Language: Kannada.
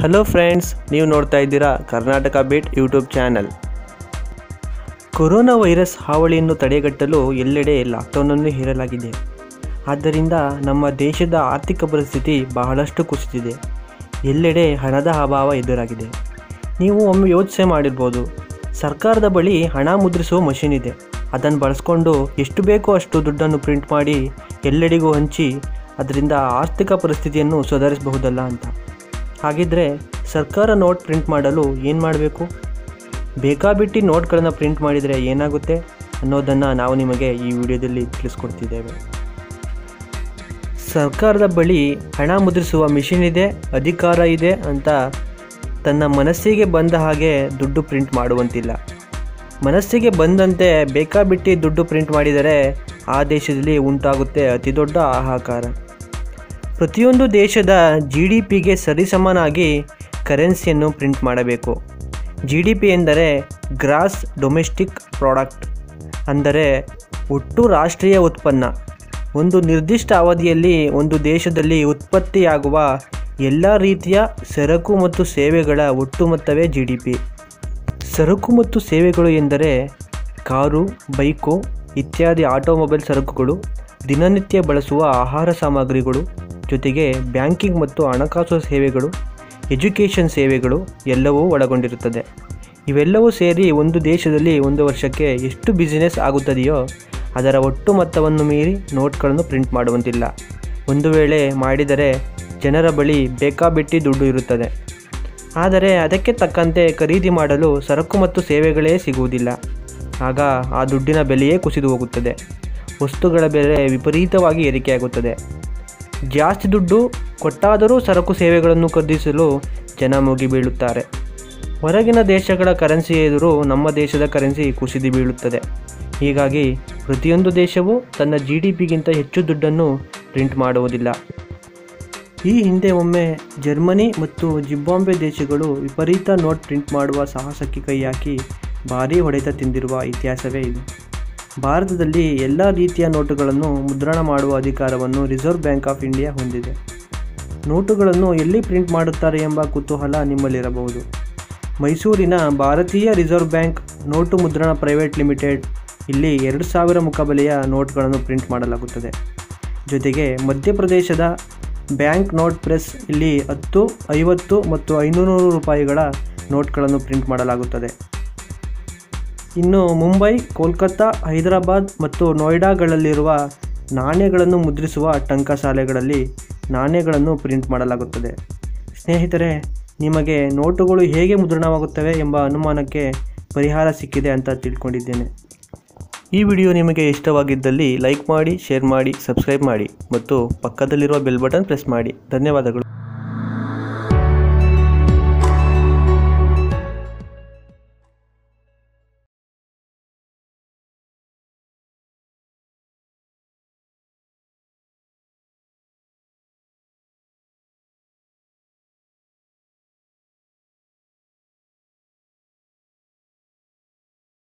ಹಲೋ ಫ್ರೆಂಡ್ಸ್ ನೀವು ನೋಡ್ತಾ ಇದ್ದೀರಾ Karnataka beat YouTube channel corona virus ಹಾವಳಿಯನ್ನು ತಡೆಗಟ್ಟಲು ಎಲ್ಲೆಡೆ ಲಾಕ್ಡೌನನ್ನು ಹೇರಲಾಗಿದೆ ಆದ್ದರಿಂದ ನಮ್ಮ ದೇಶದ ಆರ್ಥಿಕ ಪರಿಸ್ಥಿತಿ ಬಹಳಷ್ಟು ಕುಸಿದಿದೆ ಎಲ್ಲೆಡೆ ಹಣದ ಅಭಾವ ಎದುರಾಗಿದೆ ನೀವು ಒಮ್ಮೆ ಯೋಚನೆ ಮಾಡಿರ್ಬೋದು ಸರ್ಕಾರದ ಬಳಿ ಹಣ ಮುದ್ರಿಸುವ ಮಷೀನ್ ಇದೆ ಅದನ್ನು ಬಳಸ್ಕೊಂಡು ಎಷ್ಟು ಬೇಕೋ ಅಷ್ಟು ದುಡ್ಡನ್ನು ಪ್ರಿಂಟ್ ಮಾಡಿ ಎಲ್ಲೆಡೆಗೂ ಹಂಚಿ ಅದರಿಂದ ಆರ್ಥಿಕ ಪರಿಸ್ಥಿತಿಯನ್ನು ಸುಧಾರಿಸಬಹುದಲ್ಲ ಅಂತ ಹಾಗಿದ್ರೆ ಸರ್ಕಾರ ನೋಟ್ ಪ್ರಿಂಟ್ ಮಾಡಲು ಏನು ಮಾಡಬೇಕು ಬೇಕಾಬಿಟ್ಟಿ ನೋಟ್ಗಳನ್ನು ಪ್ರಿಂಟ್ ಮಾಡಿದರೆ ಏನಾಗುತ್ತೆ ಅನ್ನೋದನ್ನು ನಾವು ನಿಮಗೆ ಈ ವಿಡಿಯೋದಲ್ಲಿ ತಿಳಿಸ್ಕೊಡ್ತಿದ್ದೇವೆ ಸರ್ಕಾರದ ಬಳಿ ಹಣ ಮುದ್ರಿಸುವ ಮಿಷಿನ್ ಇದೆ ಅಧಿಕಾರ ಇದೆ ಅಂತ ತನ್ನ ಮನಸ್ಸಿಗೆ ಬಂದ ಹಾಗೆ ದುಡ್ಡು ಪ್ರಿಂಟ್ ಮಾಡುವಂತಿಲ್ಲ ಮನಸ್ಸಿಗೆ ಬಂದಂತೆ ಬೇಕಾಬಿಟ್ಟಿ ದುಡ್ಡು ಪ್ರಿಂಟ್ ಮಾಡಿದರೆ ಆ ದೇಶದಲ್ಲಿ ಉಂಟಾಗುತ್ತೆ ಅತಿ ದೊಡ್ಡ ಹಾಹಾಕಾರ ಪ್ರತಿಯೊಂದು ದೇಶದ ಜಿ ಡಿ ಪಿಗೆ ಸರಿಸಮನಾಗಿ ಕರೆನ್ಸಿಯನ್ನು ಪ್ರಿಂಟ್ ಮಾಡಬೇಕು ಜಿ ಡಿ ಪಿ ಎಂದರೆ ಗ್ರಾಸ್ ಡೊಮೆಸ್ಟಿಕ್ ಪ್ರಾಡಕ್ಟ್ ಅಂದರೆ ಒಟ್ಟು ರಾಷ್ಟ್ರೀಯ ಉತ್ಪನ್ನ ಒಂದು ನಿರ್ದಿಷ್ಟ ಅವಧಿಯಲ್ಲಿ ಒಂದು ದೇಶದಲ್ಲಿ ಉತ್ಪತ್ತಿಯಾಗುವ ಎಲ್ಲ ರೀತಿಯ ಸರಕು ಮತ್ತು ಸೇವೆಗಳ ಒಟ್ಟು ಮೊತ್ತವೇ ಜಿ ಡಿ ಪಿ ಸರಕು ಮತ್ತು ಸೇವೆಗಳು ಎಂದರೆ ಕಾರು ಬೈಕು ಇತ್ಯಾದಿ ಆಟೋಮೊಬೈಲ್ ಸರಕುಗಳು ದಿನನಿತ್ಯ ಬಳಸುವ ಆಹಾರ ಸಾಮಗ್ರಿಗಳು ಜೊತೆಗೆ ಬ್ಯಾಂಕಿಂಗ್ ಮತ್ತು ಹಣಕಾಸು ಸೇವೆಗಳು ಎಜುಕೇಷನ್ ಸೇವೆಗಳು ಎಲ್ಲವೂ ಒಳಗೊಂಡಿರುತ್ತದೆ ಇವೆಲ್ಲವೂ ಸೇರಿ ಒಂದು ದೇಶದಲ್ಲಿ ಒಂದು ವರ್ಷಕ್ಕೆ ಎಷ್ಟು ಬಿಸಿನೆಸ್ ಆಗುತ್ತದೆಯೋ ಅದರ ಒಟ್ಟು ಮೊತ್ತವನ್ನು ಮೀರಿ ನೋಟ್ಗಳನ್ನು ಪ್ರಿಂಟ್ ಮಾಡುವಂತಿಲ್ಲ ಒಂದು ವೇಳೆ ಮಾಡಿದರೆ ಜನರ ಬಳಿ ಬೇಕಾಬಿಟ್ಟಿ ದುಡ್ಡು ಇರುತ್ತದೆ ಆದರೆ ಅದಕ್ಕೆ ತಕ್ಕಂತೆ ಖರೀದಿ ಮಾಡಲು ಸರಕು ಮತ್ತು ಸೇವೆಗಳೇ ಸಿಗುವುದಿಲ್ಲ ಆಗ ಆ ದುಡ್ಡಿನ ಬೆಲೆಯೇ ಕುಸಿದು ಹೋಗುತ್ತದೆ ವಸ್ತುಗಳ ಬೆಲೆ ವಿಪರೀತವಾಗಿ ಏರಿಕೆಯಾಗುತ್ತದೆ ಜಾಸ್ತಿ ದುಡ್ಡು ಕೊಟ್ಟಾದರೂ ಸರಕು ಸೇವೆಗಳನ್ನು ಖರೀದಿಸಲು ಜನ ಮುಗಿ ಬೀಳುತ್ತಾರೆ ಹೊರಗಿನ ದೇಶಗಳ ಕರೆನ್ಸಿ ಎದುರು ನಮ್ಮ ದೇಶದ ಕರೆನ್ಸಿ ಕುಸಿದು ಬೀಳುತ್ತದೆ ಹೀಗಾಗಿ ಪ್ರತಿಯೊಂದು ದೇಶವೂ ತನ್ನ ಜಿ ಡಿ ಪಿಗಿಂತ ಹೆಚ್ಚು ದುಡ್ಡನ್ನು ಪ್ರಿಂಟ್ ಮಾಡುವುದಿಲ್ಲ ಈ ಹಿಂದೆ ಒಮ್ಮೆ ಜರ್ಮನಿ ಮತ್ತು ಜಿಂಬಾಬ್ವೆ ದೇಶಗಳು ವಿಪರೀತ ನೋಟ್ ಪ್ರಿಂಟ್ ಮಾಡುವ ಸಾಹಸಕ್ಕೆ ಕೈ ಹಾಕಿ ಭಾರೀ ಹೊಡೆತ ತಿಂದಿರುವ ಇತಿಹಾಸವೇ ಇದೆ ಭಾರತದಲ್ಲಿ ಎಲ್ಲ ರೀತಿಯ ನೋಟುಗಳನ್ನು ಮುದ್ರಣ ಮಾಡುವ ಅಧಿಕಾರವನ್ನು ರಿಸರ್ವ್ ಬ್ಯಾಂಕ್ ಆಫ್ ಇಂಡಿಯಾ ಹೊಂದಿದೆ ನೋಟುಗಳನ್ನು ಎಲ್ಲಿ ಪ್ರಿಂಟ್ ಮಾಡುತ್ತಾರೆ ಎಂಬ ಕುತೂಹಲ ನಿಮ್ಮಲ್ಲಿರಬಹುದು ಮೈಸೂರಿನ ಭಾರತೀಯ ರಿಸರ್ವ್ ಬ್ಯಾಂಕ್ ನೋಟು ಮುದ್ರಣ ಪ್ರೈವೇಟ್ ಲಿಮಿಟೆಡ್ ಇಲ್ಲಿ ಎರಡು ಸಾವಿರ ಮುಖಬೆಲೆಯ ನೋಟ್ಗಳನ್ನು ಪ್ರಿಂಟ್ ಮಾಡಲಾಗುತ್ತದೆ ಜೊತೆಗೆ ಮಧ್ಯಪ್ರದೇಶದ ಬ್ಯಾಂಕ್ ನೋಟ್ ಪ್ರೆಸ್ ಇಲ್ಲಿ ಹತ್ತು ಐವತ್ತು ಮತ್ತು ಐನೂರು ರೂಪಾಯಿಗಳ ನೋಟ್ಗಳನ್ನು ಪ್ರಿಂಟ್ ಮಾಡಲಾಗುತ್ತದೆ ಇನ್ನು ಮುಂಬೈ ಕೋಲ್ಕತ್ತಾ ಹೈದರಾಬಾದ್ ಮತ್ತು ನೋಯ್ಡಾಗಳಲ್ಲಿರುವ ನಾಣ್ಯಗಳನ್ನು ಮುದ್ರಿಸುವ ಟಂಕಶಾಲೆಗಳಲ್ಲಿ ನಾಣ್ಯಗಳನ್ನು ಪ್ರಿಂಟ್ ಮಾಡಲಾಗುತ್ತದೆ ಸ್ನೇಹಿತರೆ ನಿಮಗೆ ನೋಟುಗಳು ಹೇಗೆ ಮುದ್ರಣವಾಗುತ್ತವೆ ಎಂಬ ಅನುಮಾನಕ್ಕೆ ಪರಿಹಾರ ಸಿಕ್ಕಿದೆ ಅಂತ ತಿಳ್ಕೊಂಡಿದ್ದೇನೆ ಈ ವಿಡಿಯೋ ನಿಮಗೆ ಇಷ್ಟವಾಗಿದ್ದಲ್ಲಿ ಲೈಕ್ ಮಾಡಿ ಶೇರ್ ಮಾಡಿ ಸಬ್ಸ್ಕ್ರೈಬ್ ಮಾಡಿ ಮತ್ತು ಪಕ್ಕದಲ್ಲಿರುವ ಬೆಲ್ ಬಟನ್ ಪ್ರೆಸ್ ಮಾಡಿ ಧನ್ಯವಾದಗಳು